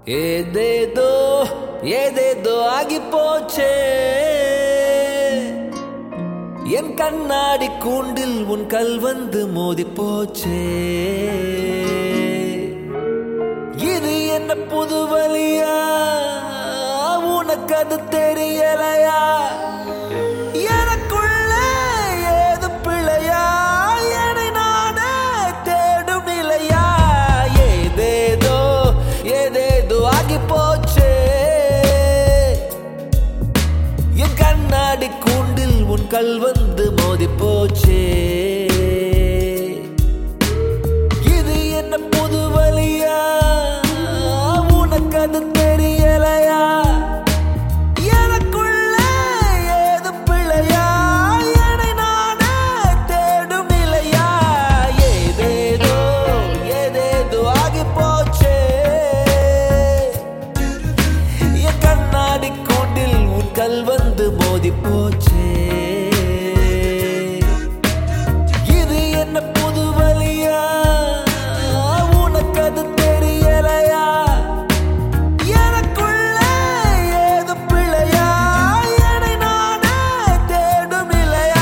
ஏதேதோ ஏதேதோ ஆகி போச்சே என் கண்ணாடி கூண்டில் உன் கல் வந்து மோதி போச்சே இது என்ன புது வழியா உனக்கு அது தெரியலையா எனக்குள்ள ஏது பிழையா என்னை நானே தேடும் நிலையா ஏதேதோ ஏதேதோ ஆகி போச்சே என் கண்ணாடி கூண்டில் உன் கல் வந்து மோதி போச்சே இது என்ன புது வழியா உனக்கு அது தெரியலையா எனக்குள்ள ஏது பிழையா என்னை நானே தேடும் நிலையா ஏதேதோ ஏதேதோ ஆகி போச்சே என் கண்ணாடி கூண்டில் உன் கல் வந்து மோதி போச்சே இது என்ன புது வழியா உனக்கு அது தெரியலையா எனக்குள்ள ஏது பிழையா என்னை நானே தேடும் நிலையா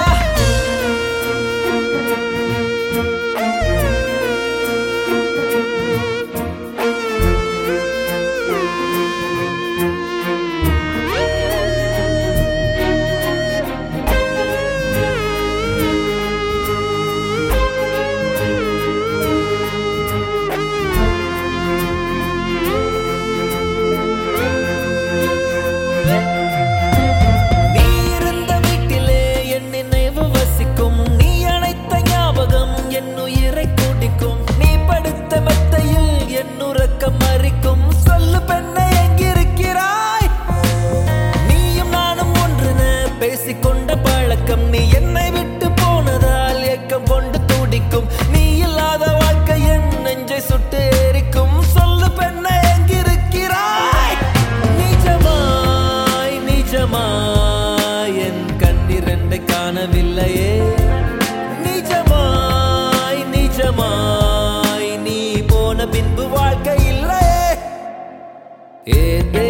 நீ இருந்த வீட்டிலே என் நினைவு வசிக்கும் நீ அணைத்த ஞாபகம் என் உயிரை கூட்டிக்கும் நீ படுத்த மெத்தையில் என் உறக்கம் மறிக்கும் சொல்லு பெண்ணை எங்கிருக்கிறாய் நீயும் நானும் ஒன்றென பேசிக்கொண்ட பழக்கம் நீ என்னை விட்டு போனதால் ஏக்கம் கொண்டு துடிக்கும் நீ இல்லாத வாழ்க்கை என் நெஞ்சை சுட்டு எரிக்கும் சொல்லு பெண்ணை எங்கிருக்கிறாய் நிஜமாய் நிஜமாய் என் கண்ணிரண்டை காணவில்லையே நிஜமாய் நிஜமாய் நீ போன பின்பு வாழ்க்கை இல்லையே ஏதே